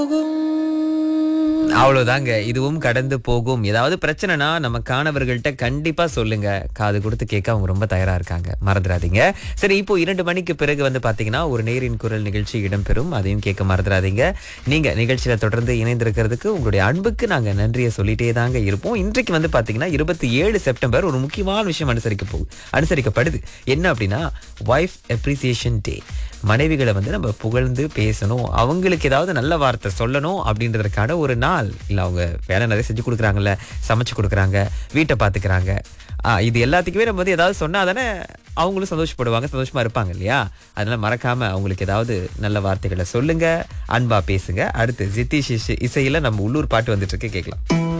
அவ்வளவுதாங்க இதுவும் கடந்து போகும் ஏதாவது பிரச்சனைனா நம்ம காணவர்கள்ட்ட கண்டிப்பா சொல்லுங்க காது கொடுத்து கேட்க அவங்க ரொம்ப தயாரா இருக்காங்க மறந்துடாதீங்க சரி இப்போ இரண்டு மணிக்கு பிறகு வந்து பாத்தீங்கன்னா ஒரு நேரின் குரல் நிகழ்ச்சி இடம்பெறும் அதையும் கேட்க மறந்துடாதீங்க நீங்க நிகழ்ச்சியில தொடர்ந்து இணைந்திருக்கிறதுக்கு உங்களுடைய அன்புக்கு நாங்க நன்றியை சொல்லிட்டே தாங்க இருப்போம் இன்றைக்கு வந்து பாத்தீங்கன்னா இருபத்தி ஏழு செப்டம்பர் ஒரு முக்கியமான விஷயம் அனுசரிக்க போகுது அனுசரிக்கப்படுது என்ன அப்படின்னா ஒய்ஃப் அப்ரிசியேஷன் டே மனைவிகளை வந்து நம்ம புகழ்ந்து பேசணும் அவங்களுக்கு ஏதாவது நல்ல வார்த்தை சொல்லணும் அப்படின்றதுக்கான ஒரு நாள் இல்லை அவங்க வேலை நிறைய செஞ்சு கொடுக்குறாங்கல்ல சமைச்சு கொடுக்குறாங்க வீட்டை பார்த்துக்கிறாங்க ஆ, இது எல்லாத்துக்குமே நம்ம வந்து ஏதாவது சொன்னா தானே அவங்களும் சந்தோஷப்படுவாங்க சந்தோஷமா இருப்பாங்க இல்லையா அதனால மறக்காம அவங்களுக்கு ஏதாவது நல்ல வார்த்தைகளை சொல்லுங்க அன்பா பேசுங்க அடுத்து ஜித்திஷ் இசையில நம்ம உள்ளூர் பாட்டு வந்துட்டு இருக்கு கேட்கலாம்